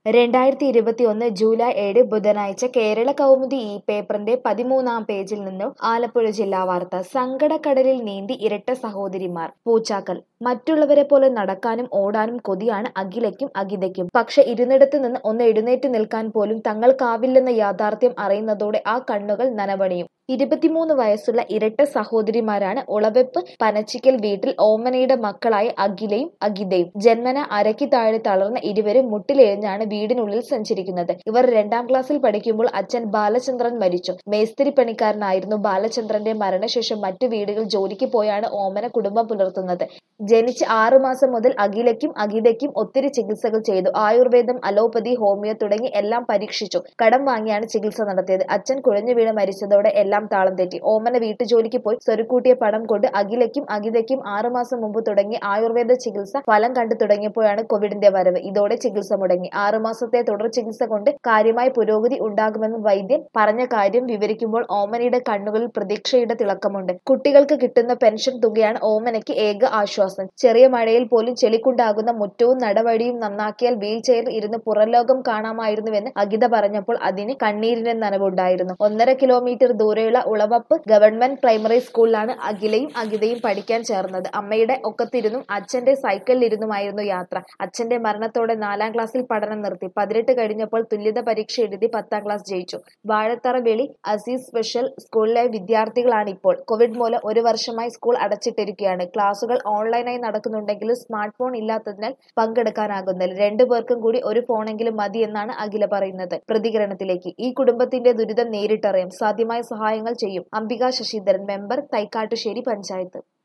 രണ്ടായിരത്തി ഇരുപത്തിയൊന്ന് ജൂലൈ ഏഴ് ബുധനാഴ്ച കേരള കൗമുദി ഈ പേപ്പറിന്റെ പതിമൂന്നാം പേജിൽ നിന്നും ആലപ്പുഴ ജില്ലാ വാർത്ത സങ്കടക്കടലിൽ നീന്തി ഇരട്ട സഹോദരിമാർ പൂച്ചാക്കൽ മറ്റുള്ളവരെ പോലെ നടക്കാനും ഓടാനും കൊതിയാണ് അഖിലയ്ക്കും അഖിതയ്ക്കും പക്ഷെ ഇരുന്നിടത്ത് നിന്ന് ഒന്ന് എഴുന്നേറ്റ് നിൽക്കാൻ പോലും തങ്ങൾക്കാവില്ലെന്ന യാഥാർത്ഥ്യം അറിയുന്നതോടെ ആ കണ്ണുകൾ നനവണിയും ഇരുപത്തിമൂന്ന് വയസ്സുള്ള ഇരട്ട സഹോദരിമാരാണ് ഉളവെപ്പ് പനച്ചിക്കൽ വീട്ടിൽ ഓമനയുടെ മക്കളായ അഖിലയും അഖിതയും ജന്മന അരയ്ക്ക് താഴെ തളർന്ന ഇരുവരും മുട്ടിലെഴിഞ്ഞാണ് വീടിനുള്ളിൽ സഞ്ചരിക്കുന്നത് ഇവർ രണ്ടാം ക്ലാസ്സിൽ പഠിക്കുമ്പോൾ അച്ഛൻ ബാലചന്ദ്രൻ മരിച്ചു മേസ്തിരി പണിക്കാരനായിരുന്നു ബാലചന്ദ്രന്റെ മരണശേഷം മറ്റു വീടുകൾ ജോലിക്ക് പോയാണ് ഓമന കുടുംബം പുലർത്തുന്നത് ജനിച്ച് ആറുമാസം മുതൽ അഖിലയ്ക്കും അഖിതയ്ക്കും ഒത്തിരി ചികിത്സകൾ ചെയ്തു ആയുർവേദം അലോപ്പതി ഹോമിയോ തുടങ്ങി എല്ലാം പരീക്ഷിച്ചു കടം വാങ്ങിയാണ് ചികിത്സ നടത്തിയത് അച്ഛൻ കുഴഞ്ഞു വീണ് മരിച്ചതോടെ എല്ലാം താളം തെറ്റി ഓമന വീട്ടുജോലിക്ക് പോയി സ്വരുക്കൂട്ടിയ പണം കൊണ്ട് അഖിലയ്ക്കും അഖിതയ്ക്കും ആറുമാസം മുമ്പ് തുടങ്ങി ആയുർവേദ ചികിത്സ ഫലം കണ്ടു തുടങ്ങിയപ്പോഴാണ് കോവിഡിന്റെ വരവ് ഇതോടെ ചികിത്സ മുടങ്ങി ആറുമാസത്തെ തുടർ ചികിത്സ കൊണ്ട് കാര്യമായ പുരോഗതി ഉണ്ടാകുമെന്ന് വൈദ്യൻ പറഞ്ഞ കാര്യം വിവരിക്കുമ്പോൾ ഓമനയുടെ കണ്ണുകളിൽ പ്രതീക്ഷയുടെ തിളക്കമുണ്ട് കുട്ടികൾക്ക് കിട്ടുന്ന പെൻഷൻ തുകയാണ് ഓമനയ്ക്ക് ഏക ആശ്വാസം ചെറിയ മഴയിൽ പോലും ചെളിക്കുണ്ടാകുന്ന മുറ്റവും നടവഴിയും നന്നാക്കിയാൽ വീൽ ചെയറിൽ ഇരുന്ന് പുറംലോകം കാണാമായിരുന്നുവെന്ന് അഗിത പറഞ്ഞപ്പോൾ അതിന് കണ്ണീരിന്റെ നനവുണ്ടായിരുന്നു ഒന്നര കിലോമീറ്റർ ദൂരെയുള്ള ഉളവപ്പ് ഗവൺമെന്റ് പ്രൈമറി സ്കൂളിലാണ് അഖിലയും അഗിതയും പഠിക്കാൻ ചേർന്നത് അമ്മയുടെ ഒക്കത്തിരുന്നും അച്ഛന്റെ സൈക്കിളിലിരുന്നുമായിരുന്നു യാത്ര അച്ഛന്റെ മരണത്തോടെ നാലാം ക്ലാസ്സിൽ പഠനം നിർത്തി പതിനെട്ട് കഴിഞ്ഞപ്പോൾ തുല്യത പരീക്ഷ എഴുതി പത്താം ക്ലാസ് ജയിച്ചു വാഴത്തറ വെളി അസീസ് സ്പെഷ്യൽ സ്കൂളിലെ വിദ്യാർത്ഥികളാണ് ഇപ്പോൾ കോവിഡ് മൂലം ഒരു വർഷമായി സ്കൂൾ അടച്ചിട്ടിരിക്കുകയാണ് ക്ലാസുകൾ ഓൺലൈനായി നടക്കുന്നുണ്ടെങ്കിലും സ്മാർട്ട് ഫോൺ ഇല്ലാത്തതിനാൽ പങ്കെടുക്കാനാകുന്നില്ല രണ്ടുപേർക്കും കൂടി ഒരു ഫോണെങ്കിലും മതി എന്നാണ് അഖില പറയുന്നത് പ്രതികരണത്തിലേക്ക് ഈ കുടുംബത്തിന്റെ ദുരിതം നേരിട്ടറിയാം സാധ്യമായ സഹായങ്ങൾ ചെയ്യും അംബിക ശശിധരൻ മെമ്പർ തൈക്കാട്ടുശ്ശേരി പഞ്ചായത്ത്